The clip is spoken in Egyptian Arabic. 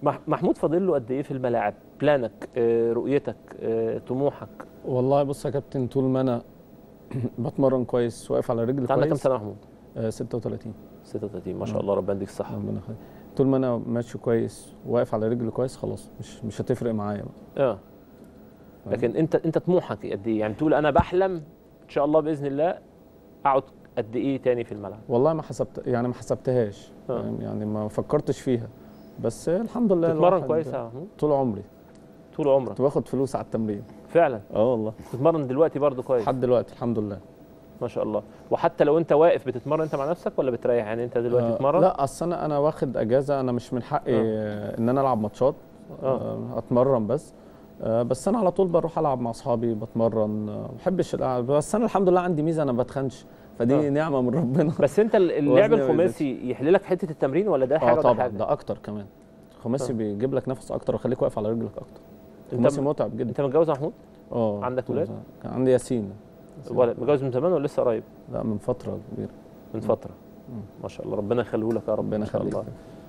مح- محمود فاضل له قد ايه في الملاعب بلانك آه، رؤيتك آه، طموحك والله بص يا كابتن طول ما انا بتمرن كويس واقف على رجلي انت عندك كام كويس سنه يا محمود آه 36 36 ما شاء آه. الله ربنا يديك الصحه ربنا يخليك طول ما انا ماشي كويس واقف على رجلي كويس خلاص مش مش هتفرق معايا بقى اه لكن انت انت طموحك قد ايه يعني تقول انا بحلم ان شاء الله باذن الله اقعد قد ايه تاني في الملعب والله ما حسبت يعني ما حسبتهاش آه. فاهم؟ يعني ما فكرتش فيها بس الحمد لله تتمرن الواحد كويس يا محمود طول عمري طول عمرك كنت باخد فلوس على التمرين فعلا اه والله تتمرن دلوقتي برضو كويس لحد دلوقتي الحمد لله ما شاء الله وحتى لو انت واقف بتتمرن انت مع نفسك ولا بتريح يعني انت دلوقتي آه تتمرن لا اصل انا انا واخد اجازه انا مش من حقي آه. ان انا العب ماتشات آه. آه. اتمرن بس آه بس انا على طول بروح العب مع اصحابي بتمرن آه، ما بحبش القعد بس انا الحمد لله عندي ميزه انا ما بتخنش فدي آه. آه. نعمه من ربنا بس انت ال- اللعب وزني ما الخماسي يحل لك حته التمرين ولا ده حاجه اه ولا طبعا حاجه ده اكتر كمان الخماسي آه. بيجيب لك نفس اكتر ويخليك واقف على رجلك اكتر انت الخماسي م- متعب جدا انت متجوز يا محمود اه عندك ولاد؟ كان عندي ياسين ولا متجوز من زمان ولا لسه قريب لا من فتره كبيره من فتره مم. ما شاء الله ربنا يخليه لك يا رب ربنا ان شاء يخليك الله